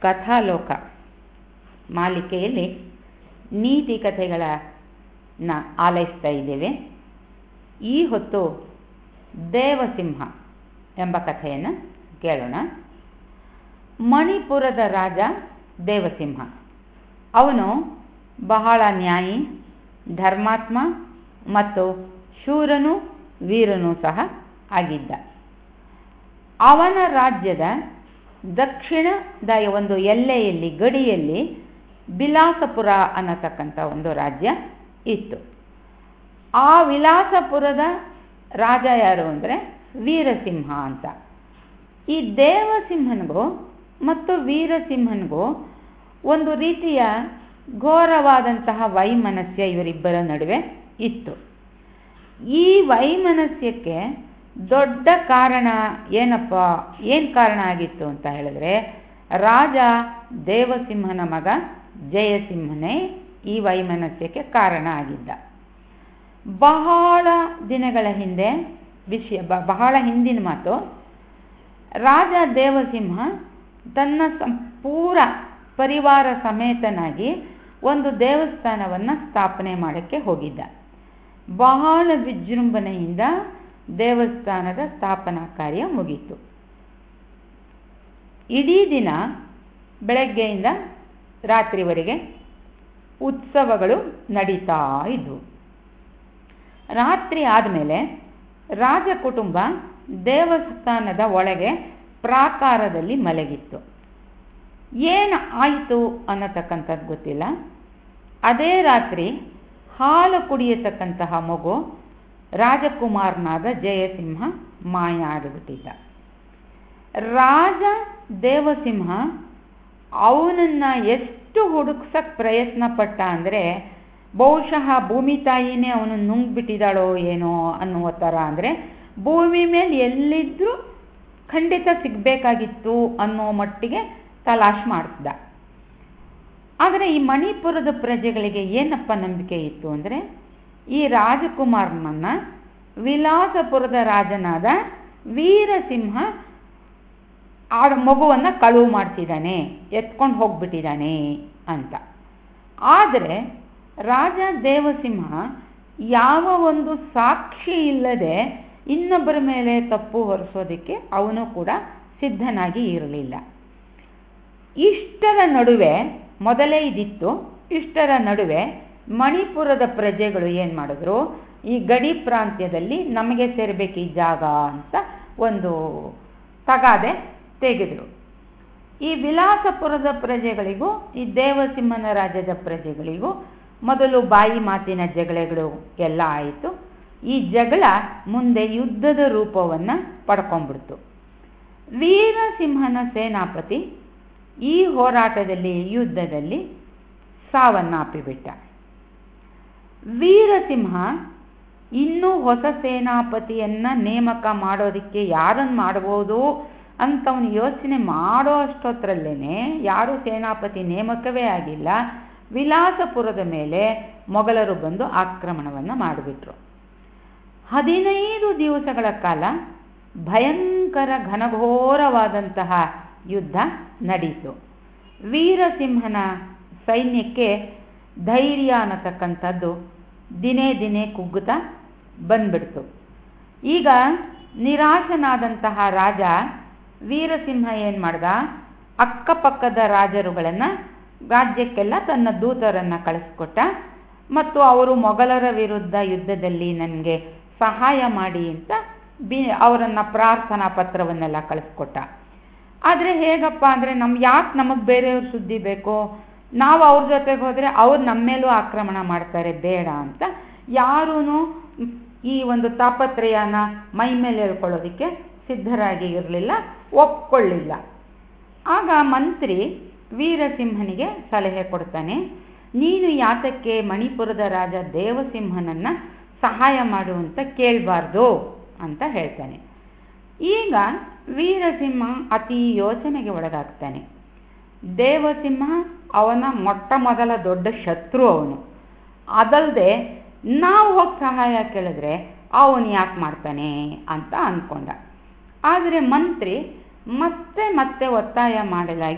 ಕಥಾಲೋಕ ಮಾಲಿಕೆಯಲ್ಲಿ ನೀತಿ ಕಥೆಗಳನ್ನ ಆಲೈಸ್ತಾ ಇದ್ದೇವೆ ಈ ಹೊತ್ತು ದೇವಸಿಂಹ ಎಂಬ ಕಥೆಯನ್ನು ಕೇಳೋಣ ಮಣಿಪುರದ ರಾಜ ದೇವಸಿಂಹ ಅವನು ಬಹಳ ನ್ಯಾಯಿ ಧರ್ಮಾತ್ಮ ಮತ್ತು ಶೂರನೂ ವೀರನೂ ಸಹ ಆಗಿದ್ದ ಅವನ ರಾಜ್ಯದ ದಕ್ಷಿಣದ ಒಂದು ಎಲ್ಲೆಯಲ್ಲಿ ಗಡಿಯಲ್ಲಿ ಬಿಲಾಸಪುರ ಅನ್ನತಕ್ಕಂಥ ಒಂದು ರಾಜ್ಯ ಇತ್ತು ಆ ವಿಲಾಸಪುರದ ರಾಜ ಯಾರು ಅಂದರೆ ವೀರಸಿಂಹ ಅಂತ ಈ ದೇವಸಿಂಹನಿಗೂ ಮತ್ತು ವೀರಸಿಂಹನಿಗೂ ಒಂದು ರೀತಿಯ ಘೋರವಾದಂತಹ ವೈಮನಸ್ಯ ಇವರಿಬ್ಬರ ನಡುವೆ ಇತ್ತು ಈ ವೈಮನಸ್ಯಕ್ಕೆ ದೊಡ್ಡ ಕಾರಣ ಏನಪ್ಪ ಏನು ಕಾರಣ ಆಗಿತ್ತು ಅಂತ ಹೇಳಿದ್ರೆ ರಾಜ ದೇವಸಿಂಹನ ಮಗ ಜಯಸಿಂಹನೇ ಈ ವೈಮನಸ್ಯಕ್ಕೆ ಕಾರಣ ಆಗಿದ್ದ ಬಹಳ ದಿನಗಳ ಹಿಂದೆ ವಿಷಯ ಬಹಳ ಹಿಂದಿನ ಮಾತು ರಾಜ ದೇವಸಿಂಹ ತನ್ನ ಸಂಪೂರ ಪರಿವಾರ ಸಮೇತನಾಗಿ ಒಂದು ದೇವಸ್ಥಾನವನ್ನು ಸ್ಥಾಪನೆ ಮಾಡೋಕ್ಕೆ ಹೋಗಿದ್ದ ಬಹಳ ವಿಜೃಂಭಣೆಯಿಂದ ದೇವಸ್ಥಾನದ ಸ್ಥಾಪನಾ ಕಾರ್ಯ ಮುಗೀತು ಇಡೀ ದಿನ ಬೆಳಗ್ಗೆಯಿಂದ ರಾತ್ರಿವರೆಗೆ ಉತ್ಸವಗಳು ನಡೀತಾ ಇದ್ವು ರಾತ್ರಿ ಆದಮೇಲೆ ರಾಜ ಕುಟುಂಬ ದೇವಸ್ಥಾನದ ಒಳಗೆ ಪ್ರಾಕಾರದಲ್ಲಿ ಮಲಗಿತ್ತು ಏನು ಆಯಿತು ಅನ್ನತಕ್ಕಂಥದ್ದು ಗೊತ್ತಿಲ್ಲ ಅದೇ ರಾತ್ರಿ ಹಾಲು ಕುಡಿಯತಕ್ಕಂತಹ ಮಗು ರಾಜಕುಮಾರನಾದ ಜಯಸಿಂಹ ಮಾಯ ಆಗಿಬಿಟ್ಟಿದ್ದ ರಾಜ ದೇವಸಿಂಹ ಅವನನ್ನ ಎಷ್ಟು ಹುಡುಕ್ಸಕ್ ಪ್ರಯತ್ನ ಪಟ್ಟ ಅಂದರೆ ಬಹುಶಃ ಭೂಮಿ ತಾಯಿನೇ ಅವನು ನುಂಗ್ಬಿಟ್ಟಿದ್ದಾಳೋ ಏನೋ ಅನ್ನುವ ಥರ ಅಂದರೆ ಭೂಮಿ ಮೇಲೆ ಎಲ್ಲಿದ್ರೂ ಖಂಡಿತ ಸಿಗಬೇಕಾಗಿತ್ತು ಅನ್ನೋ ಮಟ್ಟಿಗೆ ತಲಾಶ್ ಮಾಡಿಸ್ದ ಆದರೆ ಈ ಮಣಿಪುರದ ಪ್ರಜೆಗಳಿಗೆ ಏನಪ್ಪ ನಂಬಿಕೆ ಇತ್ತು ಅಂದರೆ ಈ ರಾಜಕುಮಾರನನ್ನ ವಿಲಾಸಪುರದ ರಾಜನಾದ ವೀರಸಿಂಹ ಆ ಮಗುವನ್ನು ಕಳುವು ಮಾಡ್ತಿದ್ದಾನೆ ಎತ್ಕೊಂಡು ಹೋಗ್ಬಿಟ್ಟಿದ್ದಾನೆ ಅಂತ ಆದರೆ ರಾಜ ದೇವಸಿಂಹ ಯಾವ ಒಂದು ಸಾಕ್ಷಿ ಇಲ್ಲದೆ ಇನ್ನೊಬ್ಬರ ಮೇಲೆ ತಪ್ಪು ಹೊರಿಸೋದಕ್ಕೆ ಅವನು ಕೂಡ ಸಿದ್ಧನಾಗಿ ಇರಲಿಲ್ಲ ಇಷ್ಟರ ನಡುವೆ ಮೊದಲೇ ಇದಿತ್ತು ಇಷ್ಟರ ನಡುವೆ ಮಣಿಪುರದ ಪ್ರಜೆಗಳು ಏನು ಮಾಡಿದ್ರು ಈ ಗಡಿ ಪ್ರಾಂತ್ಯದಲ್ಲಿ ನಮಗೆ ಸೇರಬೇಕು ಈ ಜಾಗ ಅಂತ ಒಂದು ತಗಾದೆ ತೆಗೆದರು ಈ ವಿಲಾಸಪುರದ ಪ್ರಜೆಗಳಿಗೂ ಈ ದೇವಸಿಂಹನ ರಾಜ್ಯದ ಪ್ರಜೆಗಳಿಗೂ ಮೊದಲು ಬಾಯಿ ಮಾತಿನ ಜಗಳಗಳು ಎಲ್ಲ ಆಯಿತು ಈ ಜಗಳ ಮುಂದೆ ಯುದ್ಧದ ರೂಪವನ್ನು ಪಡ್ಕೊಂಡ್ಬಿಡ್ತು ವೀರಸಿಂಹನ ಸೇನಾಪತಿ ಈ ಹೋರಾಟದಲ್ಲಿ ಯುದ್ಧದಲ್ಲಿ ಸಾವನ್ನಪ್ಪಿಬಿಟ್ಟ ವೀರಸಿಂಹ ಇನ್ನೂ ಹೊಸ ಸೇನಾಪತಿಯನ್ನ ನೇಮಕ ಮಾಡೋದಕ್ಕೆ ಯಾರನ್ನು ಮಾಡ್ಬೋದು ಅಂತ ಅವನು ಯೋಚನೆ ಮಾಡೋ ಅಷ್ಟೊತ್ತರಲ್ಲೇನೆ ಯಾರು ಸೇನಾಪತಿ ನೇಮಕವೇ ಆಗಿಲ್ಲ ವಿಲಾಸಪುರದ ಮೇಲೆ ಮೊಘಲರು ಬಂದು ಆಕ್ರಮಣವನ್ನು ಮಾಡಿಬಿಟ್ರು ಹದಿನೈದು ದಿವಸಗಳ ಕಾಲ ಭಯಂಕರ ಘನಘೋರವಾದಂತಹ ಯುದ್ಧ ನಡೀತು ವೀರಸಿಂಹನ ಸೈನ್ಯಕ್ಕೆ ಧೈರ್ಯ ಅನ್ನತಕ್ಕಂಥದ್ದು ದಿನೇ ದಿನೇ ಕುಗ್ಗುತ್ತಾ ಬಂದ್ಬಿಡ್ತು ಈಗ ನಿರಾಶನಾದಂತಹ ರಾಜ ವೀರಸಿಂಹ ಏನು ಮಾಡ್ದ ಅಕ್ಕಪಕ್ಕದ ರಾಜರುಗಳನ್ನು ರಾಜ್ಯಕ್ಕೆಲ್ಲ ತನ್ನ ದೂತರನ್ನು ಕಳಿಸ್ಕೊಟ್ಟ ಮತ್ತು ಅವರು ಮೊಘಲರ ವಿರುದ್ಧ ಯುದ್ಧದಲ್ಲಿ ನನಗೆ ಸಹಾಯ ಮಾಡಿ ಅಂತ ಬಿ ಅವರನ್ನು ಪ್ರಾರ್ಥನಾ ಪತ್ರವನ್ನೆಲ್ಲ ಕಳಿಸ್ಕೊಟ್ಟ ಆದರೆ ಹೇಗಪ್ಪ ಅಂದರೆ ನಮ್ಗೆ ಯಾಕೆ ನಮಗೆ ಬೇರೆಯವ್ರ ಸುದ್ದಿ ಬೇಕು ನಾವು ಅವ್ರ ಜೊತೆಗೆ ಹೋದರೆ ಅವ್ರು ನಮ್ಮ ಮೇಲೂ ಆಕ್ರಮಣ ಮಾಡ್ತಾರೆ ಬೇಡ ಅಂತ ಯಾರೂ ಈ ಒಂದು ತಾಪತ್ರಯನ ಮೈ ಮೇಲೆ ಹೇಳ್ಕೊಳ್ಳೋದಕ್ಕೆ ಸಿದ್ಧರಾಗಿ ಇರಲಿಲ್ಲ ಒಪ್ಕೊಳ್ಳಿಲ್ಲ ಆಗ ಮಂತ್ರಿ ವೀರಸಿಂಹನಿಗೆ ಸಲಹೆ ಕೊಡ್ತಾನೆ ನೀನು ಯಾತಕ್ಕೆ ಮಣಿಪುರದ ರಾಜ ದೇವಸಿಂಹನನ್ನ ಸಹಾಯ ಮಾಡು ಅಂತ ಕೇಳಬಾರ್ದು ಅಂತ ಹೇಳ್ತಾನೆ ಈಗ ವೀರಸಿಂಹ ಅತಿ ಯೋಚನೆಗೆ ಒಳಗಾಗ್ತಾನೆ ದೇವಸಿಂಹ ಅವನ ಮೊಟ್ಟ ಮೊದಲ ದೊಡ್ಡ ಶತ್ರು ಅವನು ಅದಲ್ಲದೆ ನಾವು ಹೋಗಿ ಸಹಾಯ ಕೇಳಿದ್ರೆ ಅವನು ಯಾಕೆ ಮಾಡ್ತಾನೆ ಅಂತ ಅಂದ್ಕೊಂಡ ಆದರೆ ಮಂತ್ರಿ ಮತ್ತೆ ಮತ್ತೆ ಒತ್ತಾಯ ಮಾಡಲಾಗಿ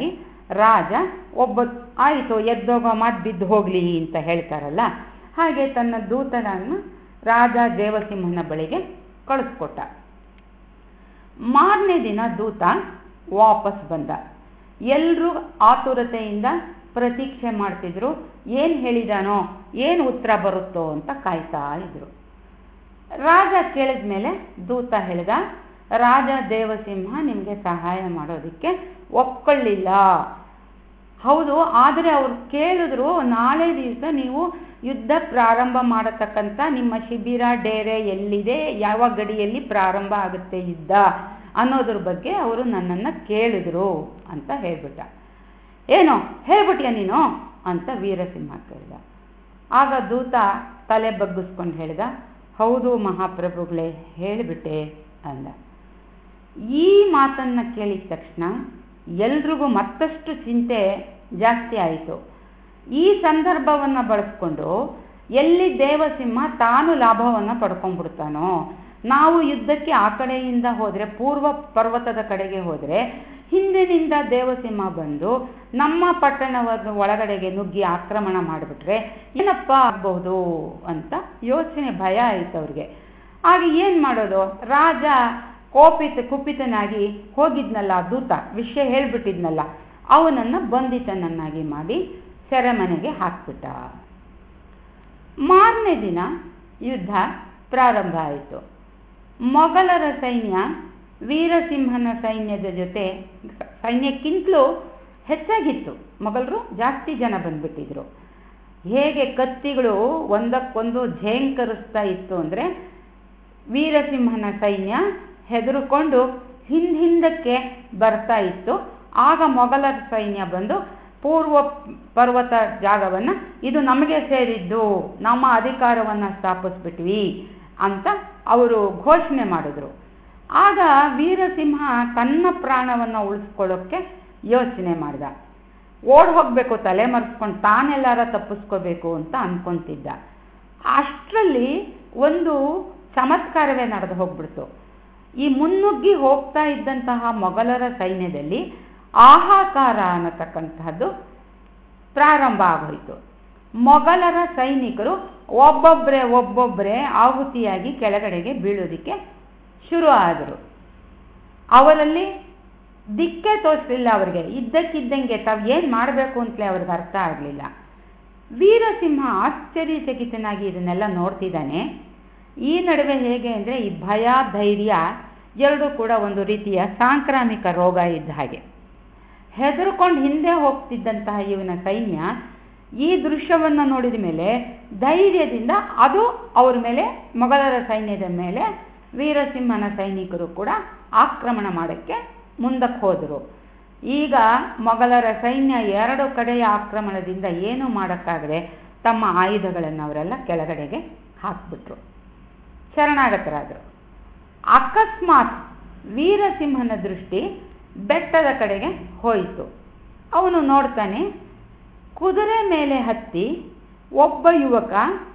ರಾಜ ಒಬ್ಬ ಆಯಿತು ಎದ್ದೋಗೋ ಮಾತು ಬಿದ್ದು ಹೋಗಲಿ ಅಂತ ಹೇಳ್ತಾರಲ್ಲ ಹಾಗೆ ತನ್ನ ದೂತನನ್ನು ರಾಜ ದೇವಸಿಂಹನ ಬಳಿಗೆ ಕಳಿಸ್ಕೊಟ್ಟ ಮಾರನೇ ದಿನ ದೂತ ವಾಪಸ್ ಬಂದ ಎಲ್ಲರೂ ಆತುರತೆಯಿಂದ ಪ್ರತೀಕ್ಷೆ ಮಾಡ್ತಿದ್ರು ಏನು ಹೇಳಿದಾನೋ ಏನು ಉತ್ತರ ಬರುತ್ತೋ ಅಂತ ಕಾಯ್ತಾ ಇದ್ರು ರಾಜ ಕೇಳಿದ ಮೇಲೆ ದೂತ ಹೇಳಿದ ರಾಜ ದೇವಸಿಂಹ ನಿಮಗೆ ಸಹಾಯ ಮಾಡೋದಕ್ಕೆ ಒಪ್ಕೊಳ್ಳಿಲ್ಲ ಹೌದು ಆದರೆ ಅವ್ರು ಕೇಳಿದ್ರು ನಾಳೆ ದಿವಸ ನೀವು ಯುದ್ಧ ಪ್ರಾರಂಭ ಮಾಡತಕ್ಕಂಥ ನಿಮ್ಮ ಶಿಬಿರ ಡೇರೆ ಎಲ್ಲಿದೆ ಯಾವ ಗಡಿಯಲ್ಲಿ ಪ್ರಾರಂಭ ಆಗುತ್ತೆ ಯುದ್ಧ ಅನ್ನೋದ್ರ ಬಗ್ಗೆ ಅವರು ನನ್ನನ್ನು ಕೇಳಿದ್ರು ಅಂತ ಹೇಳ್ಬಿಟ್ಟ ಏನೋ ಹೇಳ್ಬಿಟ್ಯ ನೀನು ಅಂತ ವೀರಸಿಂಹ ಕೇಳಿದ ಆಗ ದೂತ ತಲೆ ಬಗ್ಗಿಸ್ಕೊಂಡು ಹೇಳಿದ ಹೌದು ಮಹಾಪ್ರಭುಗಳೇ ಹೇಳಿಬಿಟ್ಟೆ ಅಂದ ಈ ಮಾತನ್ನು ಕೇಳಿದ ತಕ್ಷಣ ಎಲ್ರಿಗೂ ಮತ್ತಷ್ಟು ಚಿಂತೆ ಜಾಸ್ತಿ ಆಯಿತು ಈ ಸಂದರ್ಭವನ್ನು ಬಳಸ್ಕೊಂಡು ಎಲ್ಲಿ ದೇವಸಿಂಹ ತಾನು ಲಾಭವನ್ನು ಪಡ್ಕೊಂಡ್ಬಿಡ್ತಾನೋ ನಾವು ಯುದ್ಧಕ್ಕೆ ಆ ಕಡೆಯಿಂದ ಹೋದರೆ ಪೂರ್ವ ಪರ್ವತದ ಕಡೆಗೆ ಹೋದರೆ ಹಿಂದಿನಿಂದ ದೇವಸಿಂಹ ಬಂದು ನಮ್ಮ ಪಟ್ಟಣವನ್ನು ಒಳಗಡೆಗೆ ನುಗ್ಗಿ ಆಕ್ರಮಣ ಮಾಡಿಬಿಟ್ರೆ ಏನಪ್ಪ ಆಗಬಹುದು ಅಂತ ಯೋಚನೆ ಭಯ ಆಯಿತು ಅವ್ರಿಗೆ ಆಗ ಏನು ಮಾಡೋದು ರಾಜ ಕೋಪಿತ ಕುಪಿತನಾಗಿ ಹೋಗಿದ್ನಲ್ಲ ದೂತ ವಿಷಯ ಹೇಳ್ಬಿಟ್ಟಿದ್ನಲ್ಲ ಅವನನ್ನು ಬಂಧಿತನನ್ನಾಗಿ ಮಾಡಿ ಸೆರೆಮನೆಗೆ ಹಾಕ್ಬಿಟ್ಟ ಮಾರನೇ ದಿನ ಯುದ್ಧ ಪ್ರಾರಂಭ ಆಯಿತು ಮೊಘಲರ ಸೈನ್ಯ ವೀರಸಿಂಹನ ಸೈನ್ಯದ ಜೊತೆ ಸೈನ್ಯಕ್ಕಿಂತಲೂ ಹೆಚ್ಚಾಗಿತ್ತು ಮೊಘಲರು ಜಾಸ್ತಿ ಜನ ಬಂದ್ಬಿಟ್ಟಿದ್ರು ಹೇಗೆ ಕತ್ತಿಗಳು ಒಂದಕ್ಕೊಂದು ಝೇಂಕರಿಸ್ತಾ ಇತ್ತು ಅಂದರೆ ವೀರಸಿಂಹನ ಸೈನ್ಯ ಹೆದರುಕೊಂಡು ಹಿಂದ್ ಹಿಂದಕ್ಕೆ ಬರ್ತಾ ಇತ್ತು ಆಗ ಮೊಘಲರ ಸೈನ್ಯ ಬಂದು ಪೂರ್ವ ಪರ್ವತ ಜಾಗವನ್ನು ಇದು ನಮಗೆ ಸೇರಿದ್ದು ನಮ್ಮ ಅಧಿಕಾರವನ್ನು ಸ್ಥಾಪಿಸ್ಬಿಟ್ವಿ ಅಂತ ಅವರು ಘೋಷಣೆ ಮಾಡಿದ್ರು ಆಗ ವೀರಸಿಂಹ ತನ್ನ ಪ್ರಾಣವನ್ನು ಉಳಿಸ್ಕೊಳ್ಳೋಕ್ಕೆ ಯೋಚನೆ ಮಾಡ್ದ ಓಡ್ ಹೋಗ್ಬೇಕು ತಲೆ ಮರೆಸ್ಕೊಂಡು ತಾನೆಲ್ಲಾರ ತಪ್ಪಿಸ್ಕೋಬೇಕು ಅಂತ ಅನ್ಕೊಂತಿದ್ದ ಅಷ್ಟರಲ್ಲಿ ಒಂದು ಚಮತ್ಕಾರವೇ ನಡೆದು ಹೋಗ್ಬಿಡ್ತು ಈ ಮುನ್ನುಗ್ಗಿ ಹೋಗ್ತಾ ಇದ್ದಂತಹ ಮೊಘಲರ ಸೈನ್ಯದಲ್ಲಿ ಆಹಾಕಾರ ಅನ್ನತಕ್ಕಂತಹದ್ದು ಪ್ರಾರಂಭ ಆಗೋಯ್ತು ಮೊಘಲರ ಸೈನಿಕರು ಒಬ್ಬೊಬ್ಬರೇ ಒಬ್ಬೊಬ್ಬರೇ ಆಹುತಿಯಾಗಿ ಕೆಳಗಡೆಗೆ ಬೀಳೋದಕ್ಕೆ ಶುರು ಆದರು ಅವರಲ್ಲಿ ದಿಕ್ಕೇ ತೋರಿಸಲಿಲ್ಲ ಅವರಿಗೆ ಇದ್ದಕ್ಕಿದ್ದಂಗೆ ತಾವು ಏನು ಮಾಡಬೇಕು ಅಂತಲೇ ಅವ್ರಿಗೆ ಅರ್ಥ ಆಗಲಿಲ್ಲ ವೀರಸಿಂಹ ಆಶ್ಚರ್ಯಚಕಿತನಾಗಿ ಇದನ್ನೆಲ್ಲ ನೋಡ್ತಿದ್ದಾನೆ ಈ ನಡುವೆ ಹೇಗೆ ಅಂದರೆ ಈ ಭಯ ಧೈರ್ಯ ಎರಡೂ ಕೂಡ ಒಂದು ರೀತಿಯ ಸಾಂಕ್ರಾಮಿಕ ರೋಗ ಇದ್ದ ಹಾಗೆ ಹೆದರ್ಕೊಂಡು ಹಿಂದೆ ಹೋಗ್ತಿದ್ದಂತಹ ಇವನ ಸೈನ್ಯ ಈ ದೃಶ್ಯವನ್ನು ನೋಡಿದ ಮೇಲೆ ಧೈರ್ಯದಿಂದ ಅದು ಅವ್ರ ಮೇಲೆ ಮೊಘಲರ ಸೈನ್ಯದ ಮೇಲೆ ವೀರಸಿಂಹನ ಸೈನಿಕರು ಕೂಡ ಆಕ್ರಮಣ ಮಾಡೋಕ್ಕೆ ಮುಂದಕ್ಕೆ ಹೋದರು ಈಗ ಮೊಘಲರ ಸೈನ್ಯ ಎರಡು ಕಡೆಯ ಆಕ್ರಮಣದಿಂದ ಏನೂ ಮಾಡೋಕ್ಕಾಗದೆ ತಮ್ಮ ಆಯುಧಗಳನ್ನು ಅವರೆಲ್ಲ ಕೆಳಗಡೆಗೆ ಹಾಕ್ಬಿಟ್ರು ಶರಣಾಗತರಾದರು ಅಕಸ್ಮಾತ್ ವೀರಸಿಂಹನ ದೃಷ್ಟಿ ಬೆಟ್ಟದ ಕಡೆಗೆ ಹೋಯಿತು ಅವನು ನೋಡ್ತಾನೆ ಕುದುರೆ ಮೇಲೆ ಹತ್ತಿ ಒಬ್ಬ ಯುವಕ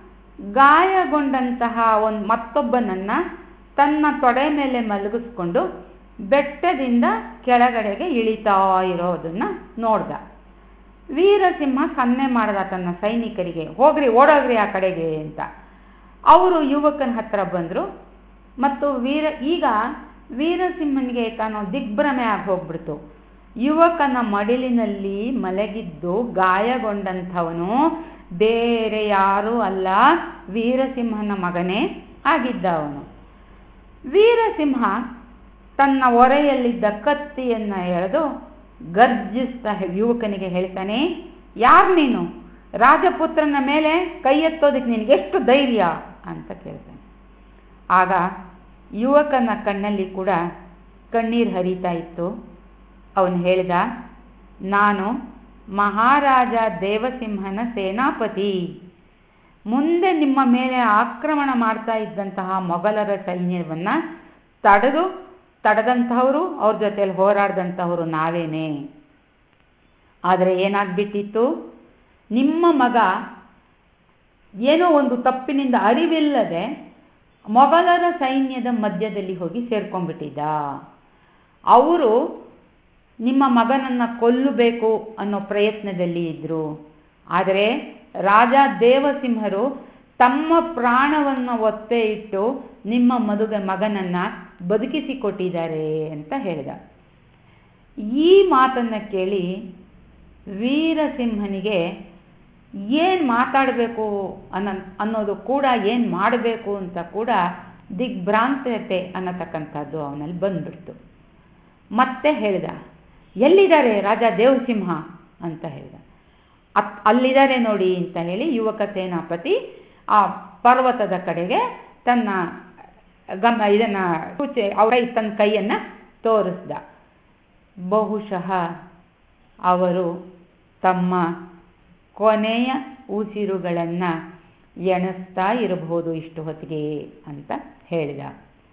ಗಾಯಗೊಂಡಂತಹ ಒಂದು ಮತ್ತೊಬ್ಬನನ್ನು ತನ್ನ ತೊಡೆ ಮೇಲೆ ಮಲಗಿಸ್ಕೊಂಡು ಬೆಟ್ಟದಿಂದ ಕೆಳಗಡೆಗೆ ಇಳಿತಾ ಇರೋದನ್ನ ನೋಡ್ದ ವೀರಸಿಂಹ ಸನ್ನೆ ಮಾಡ್ದ ತನ್ನ ಸೈನಿಕರಿಗೆ ಹೋಗ್ರಿ ಓಡೋಗ್ರಿ ಆ ಕಡೆಗೆ ಅಂತ ಅವರು ಯುವಕನ ಹತ್ರ ಬಂದರು ಮತ್ತು ವೀರ ಈಗ ವೀರಸಿಂಹನಿಗೆ ತಾನು ದಿಗ್ಭ್ರಮೆ ಆಗಿ ಹೋಗ್ಬಿಡ್ತು ಯುವಕನ ಮಡಿಲಿನಲ್ಲಿ ಮಲಗಿದ್ದು ಗಾಯಗೊಂಡಂಥವನು ಬೇರೆ ಯಾರೂ ಅಲ್ಲ ವೀರಸಿಂಹನ ಮಗನೇ ಆಗಿದ್ದ ಅವನು ವೀರಸಿಂಹ ತನ್ನ ಒರೆಯಲ್ಲಿದ್ದ ಕತ್ತಿಯನ್ನು ಎಳೆದು ಗರ್ಜಿಸ್ತಾ ಯುವಕನಿಗೆ ಹೇಳ್ತಾನೆ ಯಾರು ನೀನು ರಾಜಪುತ್ರನ ಮೇಲೆ ಕೈ ಎತ್ತೋದಕ್ಕೆ ನಿನಗೆ ಎಷ್ಟು ಧೈರ್ಯ ಅಂತ ಕೇಳ್ತಾನೆ ಆಗ ಯುವಕನ ಕಣ್ಣಲ್ಲಿ ಕೂಡ ಕಣ್ಣೀರು ಹರಿತಾ ಇತ್ತು ಅವನು ಹೇಳ್ದ ನಾನು ಮಹಾರಾಜ ದೇವಸಿಂಹನ ಸೇನಾಪತಿ ಮುಂದೆ ನಿಮ್ಮ ಮೇಲೆ ಆಕ್ರಮಣ ಮಾಡ್ತಾ ಇದ್ದಂತಹ ಮೊಘಲರ ಸೈನ್ಯವನ್ನು ತಡೆದು ತಡೆದಂತಹವರು ಅವ್ರ ಜೊತೆಯಲ್ಲಿ ಹೋರಾಡಿದಂತಹವರು ನಾವೇನೇ ಆದರೆ ಏನಾಗ್ಬಿಟ್ಟಿತ್ತು ನಿಮ್ಮ ಮಗ ಏನೋ ಒಂದು ತಪ್ಪಿನಿಂದ ಅರಿವಿಲ್ಲದೆ ಮೊಘಲರ ಸೈನ್ಯದ ಮಧ್ಯದಲ್ಲಿ ಹೋಗಿ ಸೇರ್ಕೊಂಡ್ಬಿಟ್ಟಿದ್ದ ಅವರು ನಿಮ್ಮ ಮಗನನ್ನು ಕೊಲ್ಲಬೇಕು ಅನ್ನೋ ಪ್ರಯತ್ನದಲ್ಲಿ ಇದ್ರು ಆದರೆ ರಾಜ ದೇವಸಿಂಹರು ತಮ್ಮ ಪ್ರಾಣವನ್ನು ಒತ್ತೆ ಇಟ್ಟು ನಿಮ್ಮ ಮದುವೆ ಮಗನನ್ನ ಬದುಕಿಸಿಕೊಟ್ಟಿದ್ದಾರೆ ಅಂತ ಹೇಳಿದ ಈ ಮಾತನ್ನು ಕೇಳಿ ವೀರಸಿಂಹನಿಗೆ ಏನು ಮಾತಾಡಬೇಕು ಅನ್ನೋ ಅನ್ನೋದು ಕೂಡ ಏನು ಮಾಡಬೇಕು ಅಂತ ಕೂಡ ದಿಗ್ಭ್ರಾಂತತೆ ಅನ್ನತಕ್ಕಂಥದ್ದು ಅವನಲ್ಲಿ ಬಂದ್ಬಿಡ್ತು ಮತ್ತೆ ಹೇಳ್ದ ಎಲ್ಲಿದ್ದಾರೆ ರಾಜ ದೇವಸಿಂಹ ಅಂತ ಹೇಳ್ದ ಅತ್ ಅಲ್ಲಿದ್ದಾರೆ ನೋಡಿ ಅಂತ ಹೇಳಿ ಯುವಕ ಸೇನಾಪತಿ ಆ ಪರ್ವತದ ಕಡೆಗೆ ತನ್ನ ಗಮ ಇದನ್ನ ಸೂಚೆ ಅವರ ತನ್ನ ಕೈಯನ್ನ ತೋರಿಸ್ದ ಬಹುಶಃ ಅವರು ತಮ್ಮ ಕೊನೆಯ ಉಸಿರುಗಳನ್ನು ಎಣಿಸ್ತಾ ಇರಬಹುದು ಇಷ್ಟು ಹೊತ್ತಿಗೆ ಅಂತ ಹೇಳಿದ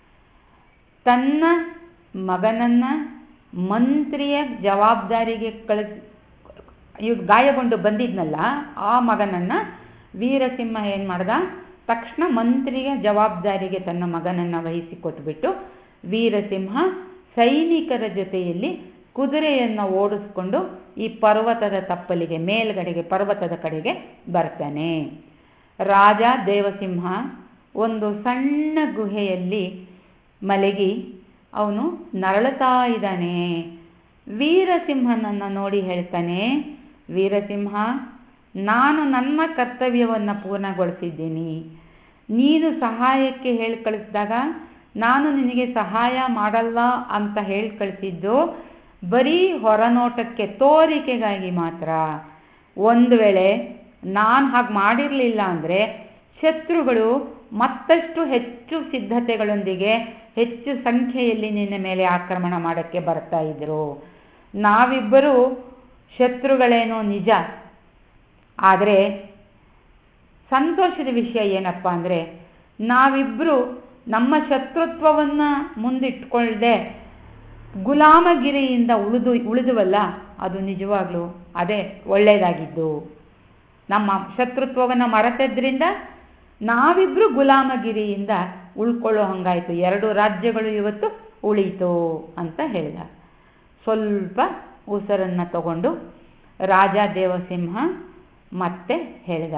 ತನ್ನ ಮಗನನ್ನ ಮಂತ್ರಿಯ ಜವಾಬ್ದಾರಿಗೆ ಕಳಿಸ್ ಇವ್ ಗಾಯಗೊಂಡು ಬಂದಿದ್ನಲ್ಲ ಆ ಮಗನನ್ನ ವೀರಸಿಂಹ ಏನು ಮಾಡ್ದ ತಕ್ಷಣ ಮಂತ್ರಿಯ ಜವಾಬ್ದಾರಿಗೆ ತನ್ನ ಮಗನನ್ನ ವಹಿಸಿಕೊಟ್ಬಿಟ್ಟು ವೀರಸಿಂಹ ಸೈನಿಕರ ಜೊತೆಯಲ್ಲಿ ಕುದುರೆಯನ್ನು ಓಡಿಸ್ಕೊಂಡು ಈ ಪರ್ವತದ ತಪ್ಪಲಿಗೆ ಮೇಲ್ಗಡೆಗೆ ಪರ್ವತದ ಕಡೆಗೆ ಬರ್ತಾನೆ ರಾಜ ದೇವಸಿಂಹ ಒಂದು ಸಣ್ಣ ಗುಹೆಯಲ್ಲಿ ಮಲಗಿ ಅವನು ನರಳುತ್ತಾ ಇದ್ದಾನೆ ವೀರಸಿಂಹನನ್ನು ನೋಡಿ ಹೇಳ್ತಾನೆ ವೀರಸಿಂಹ ನಾನು ನನ್ನ ಕರ್ತವ್ಯವನ್ನು ಪೂರ್ಣಗೊಳಿಸಿದ್ದೀನಿ ನೀನು ಸಹಾಯಕ್ಕೆ ಹೇಳಿ ಕಳಿಸಿದಾಗ ನಾನು ನಿನಗೆ ಸಹಾಯ ಮಾಡಲ್ಲ ಅಂತ ಹೇಳಿ ಕಳಿಸಿದ್ದು ಬರೀ ಹೊರನೋಟಕ್ಕೆ ತೋರಿಕೆಗಾಗಿ ಮಾತ್ರ ಒಂದು ವೇಳೆ ನಾನು ಹಾಗೆ ಮಾಡಿರಲಿಲ್ಲ ಅಂದರೆ ಶತ್ರುಗಳು ಮತ್ತಷ್ಟು ಹೆಚ್ಚು ಸಿದ್ಧತೆಗಳೊಂದಿಗೆ ಹೆಚ್ಚು ಸಂಖ್ಯೆಯಲ್ಲಿ ನಿನ್ನ ಮೇಲೆ ಆಕ್ರಮಣ ಮಾಡೋಕ್ಕೆ ಬರ್ತಾ ಇದ್ರು ನಾವಿಬ್ಬರು ಶತ್ರುಗಳೇನೋ ನಿಜ ಆದರೆ ಸಂತೋಷದ ವಿಷಯ ಏನಪ್ಪ ಅಂದರೆ ನಾವಿಬ್ಬರು ನಮ್ಮ ಶತ್ರುತ್ವವನ್ನು ಮುಂದಿಟ್ಕೊಳ್ಳದೆ ಗುಲಾಮಗಿರಿಯಿಂದ ಉಳಿದು ಉಳಿದುವಲ್ಲ ಅದು ನಿಜವಾಗ್ಲೂ ಅದೇ ಒಳ್ಳೆಯದಾಗಿದ್ದು ನಮ್ಮ ಶತ್ರುತ್ವವನ್ನು ಮರೆತದ್ರಿಂದ ನಾವಿಬ್ರು ಗುಲಾಮಗಿರಿಯಿಂದ ಉಳ್ಕೊಳ್ಳೋ ಹಂಗಾಯ್ತು ಎರಡು ರಾಜ್ಯಗಳು ಇವತ್ತು ಉಳೀತು ಅಂತ ಹೇಳಿದ ಸ್ವಲ್ಪ ಉಸಿರನ್ನು ತಗೊಂಡು ರಾಜ ದೇವಸಿಂಹ ಮತ್ತೆ ಹೇಳಿದ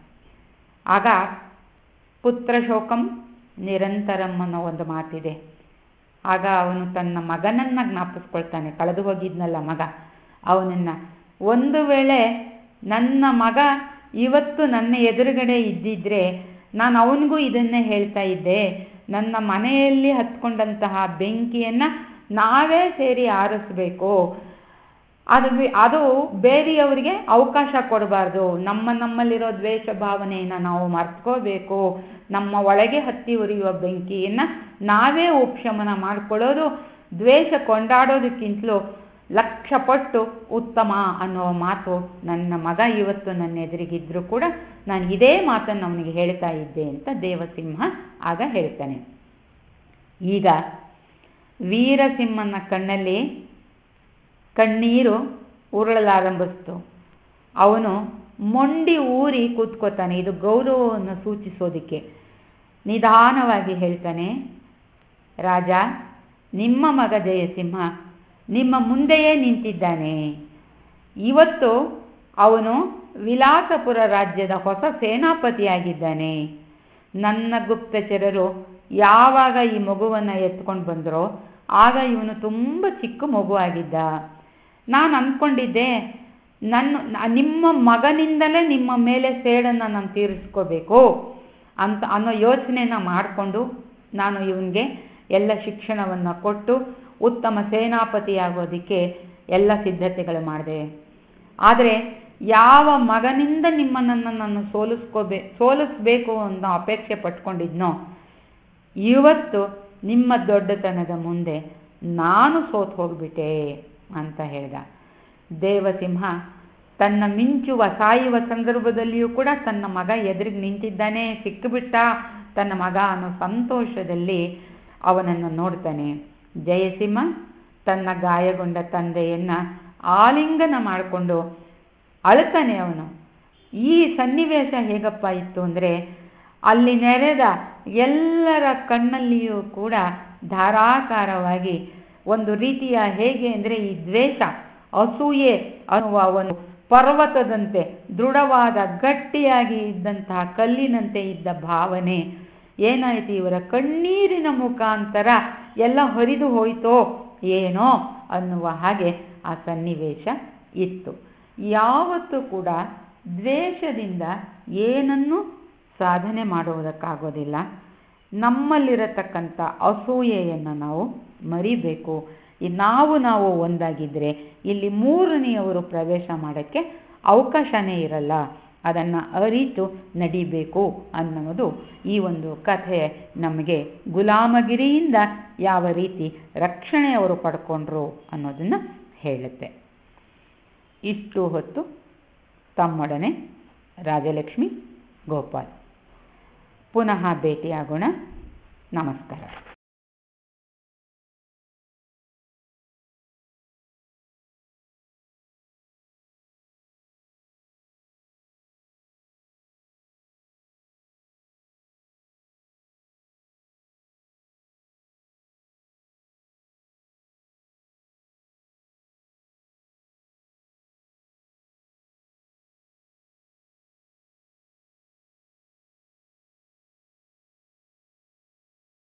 ಆಗ ಪುತ್ರ ಶೋಕಂ ನಿರಂತರಂ ಅನ್ನೋ ಒಂದು ಮಾತಿದೆ ಆಗ ಅವನು ತನ್ನ ಮಗನನ್ನ ಜ್ಞಾಪಿಸ್ಕೊಳ್ತಾನೆ ಕಳೆದು ಹೋಗಿದ್ನಲ್ಲ ಮಗ ಅವನನ್ನ ಒಂದು ವೇಳೆ ನನ್ನ ಮಗ ಇವತ್ತು ನನ್ನ ಎದುರುಗಡೆ ಇದ್ದಿದ್ರೆ ನಾನು ಅವನಿಗೂ ಇದನ್ನೇ ಹೇಳ್ತಾ ಇದ್ದೆ ನನ್ನ ಮನೆಯಲ್ಲಿ ಹತ್ಕೊಂಡಂತಹ ಬೆಂಕಿಯನ್ನ ನಾವೇ ಸೇರಿ ಆರಿಸ್ಬೇಕು ಅದು ಅದು ಬೇರೆಯವರಿಗೆ ಅವಕಾಶ ಕೊಡಬಾರ್ದು ನಮ್ಮ ನಮ್ಮಲ್ಲಿರೋ ದ್ವೇಷ ಭಾವನೆಯನ್ನು ನಾವು ಮರ್ತ್ಕೋಬೇಕು ನಮ್ಮ ಒಳಗೆ ಹತ್ತಿ ಉರಿಯುವ ಬೆಂಕಿಯನ್ನು ನಾವೇ ಉಪಶಮನ ಮಾಡ್ಕೊಳ್ಳೋದು ದ್ವೇಷ ಕೊಂಡಾಡೋದಕ್ಕಿಂತಲೂ ಲಕ್ಷ ಪಟ್ಟು ಉತ್ತಮ ಅನ್ನೋ ಮಾತು ನನ್ನ ಮಗ ಇವತ್ತು ನನ್ನ ಎದುರಿಗಿದ್ರು ಕೂಡ ನಾನು ಇದೇ ಮಾತನ್ನು ಅವನಿಗೆ ಹೇಳ್ತಾ ಇದ್ದೆ ಅಂತ ದೇವಸಿಂಹ ಆಗ ಹೇಳ್ತಾನೆ ಈಗ ವೀರಸಿಂಹನ ಕಣ್ಣಲ್ಲಿ ಕಣ್ಣೀರು ಉರುಳಲಾರಂಭಿಸ್ತು ಅವನು ಮೊಂಡಿ ಊರಿ ಕೂತ್ಕೋತಾನೆ ಇದು ಗೌರವವನ್ನು ಸೂಚಿಸೋದಿಕ್ಕೆ ನಿಧಾನವಾಗಿ ಹೇಳ್ತಾನೆ ರಾಜ ನಿಮ್ಮ ಮಗ ಜಯಸಿಂಹ ನಿಮ್ಮ ಮುಂದೆಯೇ ನಿಂತಿದ್ದಾನೆ ಇವತ್ತು ಅವನು ವಿಲಾಸಪುರ ರಾಜ್ಯದ ಹೊಸ ಸೇನಾಪತಿಯಾಗಿದ್ದಾನೆ ನನ್ನ ಗುಪ್ತಚರರು ಯಾವಾಗ ಈ ಮಗುವನ್ನು ಎತ್ಕೊಂಡು ಬಂದರೋ ಆಗ ಇವನು ತುಂಬ ಚಿಕ್ಕ ಮಗು ಆಗಿದ್ದ ನಾನು ಅಂದ್ಕೊಂಡಿದ್ದೆ ನನ್ನ ನಿಮ್ಮ ಮಗನಿಂದಲೇ ನಿಮ್ಮ ಮೇಲೆ ಸೇಡನ್ನು ನಾನು ತೀರಿಸ್ಕೋಬೇಕು ಅಂತ ಅನ್ನೋ ಯೋಚನೆನ ಮಾಡಿಕೊಂಡು ನಾನು ಇವನಿಗೆ ಎಲ್ಲ ಶಿಕ್ಷಣವನ್ನು ಕೊಟ್ಟು ಉತ್ತಮ ಸೇನಾಪತಿಯಾಗೋದಕ್ಕೆ ಎಲ್ಲ ಸಿದ್ಧತೆಗಳು ಮಾಡಿದೆ ಆದರೆ ಯಾವ ಮಗನಿಂದ ನಿಮ್ಮನ್ನು ನಾನು ಸೋಲಿಸ್ಕೋಬೇ ಸೋಲಿಸ್ಬೇಕು ಅನ್ನೋ ಅಪೇಕ್ಷೆ ಪಟ್ಕೊಂಡಿದ್ನೋ ಇವತ್ತು ನಿಮ್ಮ ದೊಡ್ಡತನದ ಮುಂದೆ ನಾನು ಸೋತು ಹೋಗ್ಬಿಟ್ಟೆ ಅಂತ ಹೇಳ್ದ ದೇವಸಿಂಹ ತನ್ನ ಮಿಂಚುವ ಸಾಯುವ ಸಂದರ್ಭದಲ್ಲಿಯೂ ಕೂಡ ತನ್ನ ಮಗ ಎದುರಿಗೆ ನಿಂತಿದ್ದಾನೆ ಸಿಕ್ಕಿಬಿಟ್ಟ ತನ್ನ ಮಗ ಅನ್ನೋ ಸಂತೋಷದಲ್ಲಿ ಅವನನ್ನು ನೋಡ್ತಾನೆ ಜಯಸಿಂಹ ತನ್ನ ಗಾಯಗೊಂಡ ತಂದೆಯನ್ನ ಆಲಿಂಗನ ಮಾಡಿಕೊಂಡು ಅಳ್ತಾನೆ ಅವನು ಈ ಸನ್ನಿವೇಶ ಹೇಗಪ್ಪ ಇತ್ತು ಅಂದರೆ ಅಲ್ಲಿ ನೆರೆದ ಎಲ್ಲರ ಕಣ್ಣಲ್ಲಿಯೂ ಕೂಡ ಧಾರಾಕಾರವಾಗಿ ಒಂದು ರೀತಿಯ ಹೇಗೆ ಅಂದರೆ ಈ ದ್ವೇಷ ಅಸೂಯೆ ಅನ್ನುವ ಒಂದು ಪರ್ವತದಂತೆ ದೃಢವಾದ ಗಟ್ಟಿಯಾಗಿ ಇದ್ದಂತಹ ಕಲ್ಲಿನಂತೆ ಇದ್ದ ಭಾವನೆ ಏನಾಯ್ತು ಇವರ ಕಣ್ಣೀರಿನ ಮುಖಾಂತರ ಎಲ್ಲ ಹರಿದು ಹೋಯ್ತೋ ಏನೋ ಅನ್ನುವ ಹಾಗೆ ಆ ಸನ್ನಿವೇಶ ಇತ್ತು ಯಾವತ್ತೂ ಕೂಡ ದ್ವೇಷದಿಂದ ಏನನ್ನು ಸಾಧನೆ ಮಾಡುವುದಕ್ಕಾಗೋದಿಲ್ಲ ನಮ್ಮಲ್ಲಿರತಕ್ಕಂಥ ಅಸೂಯೆಯನ್ನು ನಾವು ಮರಿಬೇಕು ಈ ನಾವು ನಾವು ಒಂದಾಗಿದ್ದರೆ ಇಲ್ಲಿ ಮೂರನೆಯವರು ಪ್ರವೇಶ ಮಾಡೋಕ್ಕೆ ಅವಕಾಶನೇ ಇರಲ್ಲ ಅದನ್ನು ಅರಿತು ನಡಿಬೇಕು ಅನ್ನೋದು ಈ ಒಂದು ಕಥೆ ನಮಗೆ ಗುಲಾಮಗಿರಿಯಿಂದ ಯಾವ ರೀತಿ ರಕ್ಷಣೆ ಅವರು ಪಡ್ಕೊಂಡ್ರು ಅನ್ನೋದನ್ನು ಹೇಳುತ್ತೆ ಇಷ್ಟು ಹೊತ್ತು ತಮ್ಮೊಡನೆ ರಾಜಲಕ್ಷ್ಮಿ ಗೋಪಾಲ್ ಪುನಃ ಭೇಟಿಯಾಗೋಣ ನಮಸ್ಕಾರ